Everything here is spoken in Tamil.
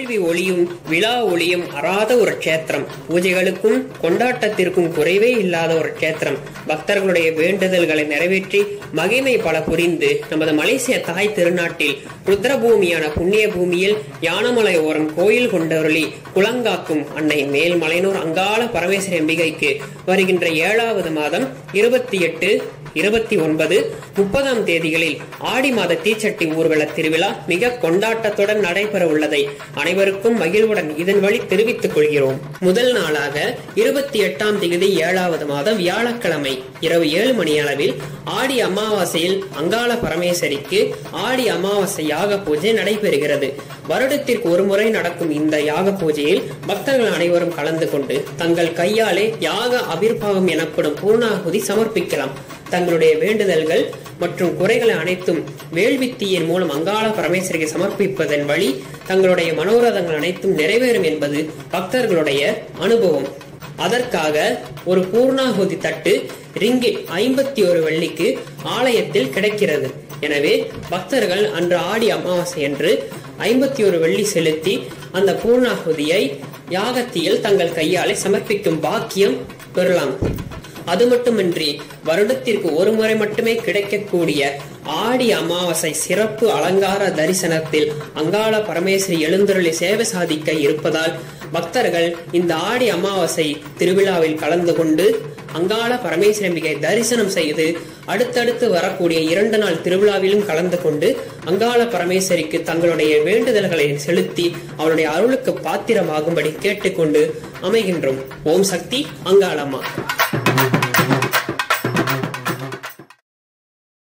வேள்வி ஒளியும் விழா ஒளியும் அறாத ஒரு க்ஷேத்திரம் பூஜைகளுக்கும் கொண்டாட்டத்திற்கும் குறைவே இல்லாத ஒரு க்ஷேத்திரம் பக்தர்களுடைய வேண்டுதல்களை நிறைவேற்றி மகிமை பல புரிந்து நமது மலேசிய தாய் திருநாட்டில் ருத்ரபூமியான புண்ணிய பூமியில் யானமலை ஓரம் கோயில் கொண்டருளி குளங்காக்கும் அன்னை மேல்மலைனூர் அங்காள பரமேஸ்வரி அம்பிகைக்கு வருகின்ற ஏழாவது மாதம் இருபத்தி எட்டு இருபத்தி ஒன்பது முப்பதாம் தேதிகளில் ஆடி மாத தீச்சட்டி ஊர்வல திருவிழா மிக கொண்டாட்டத்துடன் நடைபெற உள்ளதை அனைவருக்கும் மகிழ்வுடன் இதன் வழி தெரிவித்துக் கொள்கிறோம் முதல் நாளாக இருபத்தி எட்டாம் தேதி ஏழாவது மாதம் வியாழக்கிழமை இரவு ஏழு மணி அளவில் ஆடி அமாவாசையில் அங்காள பரமேஸ்வரிக்கு ஆடி அமாவாசை யாக பூஜை நடைபெறுகிறது வருடத்திற்கு ஒரு முறை நடக்கும் இந்த யாக பூஜையில் பக்தர்கள் அனைவரும் கலந்து கொண்டு தங்கள் கையாலே யாக அபிர்பாகம் எனப்படும் பூர்ணாகுதி சமர்ப்பிக்கலாம் தங்களுடைய வேண்டுதல்கள் மற்றும் குறைகளை அனைத்தும் வேள்வித்தீயின் மூலம் அங்காள பரமேஸ்வரிக்கு சமர்ப்பிப்பதன் வழி தங்களுடைய மனோரதங்கள் அனைத்தும் நிறைவேறும் என்பது பக்தர்களுடைய அனுபவம் அதற்காக ஒரு பூர்ணாகுதி தட்டு ரிங்கிட் ஐம்பத்தி ஒரு வெள்ளிக்கு ஆலயத்தில் கிடைக்கிறது எனவே பக்தர்கள் அன்று ஆடி அமாவாசை என்று ஐம்பத்தி ஒரு வெள்ளி செலுத்தி அந்த பூர்ணாகுதியை யாகத்தியில் தங்கள் கையாலே சமர்ப்பிக்கும் பாக்கியம் பெறலாம் அது மட்டுமின்றி வருடத்திற்கு ஒரு முறை மட்டுமே கிடைக்கக்கூடிய ஆடி அமாவாசை சிறப்பு அலங்கார தரிசனத்தில் அங்காள பரமேஸ்வரி எழுந்தருளி சேவை சாதிக்க இருப்பதால் பக்தர்கள் இந்த ஆடி அமாவாசை திருவிழாவில் கலந்து கொண்டு அங்காள பரமேஸ்வரம்பிகை தரிசனம் செய்து அடுத்தடுத்து வரக்கூடிய இரண்டு நாள் திருவிழாவிலும் கலந்து கொண்டு அங்காள பரமேஸ்வரிக்கு தங்களுடைய வேண்டுதல்களை செலுத்தி அவளுடைய அருளுக்கு பாத்திரமாகும்படி கேட்டுக்கொண்டு அமைகின்றோம் ஓம் சக்தி அங்காளம்மா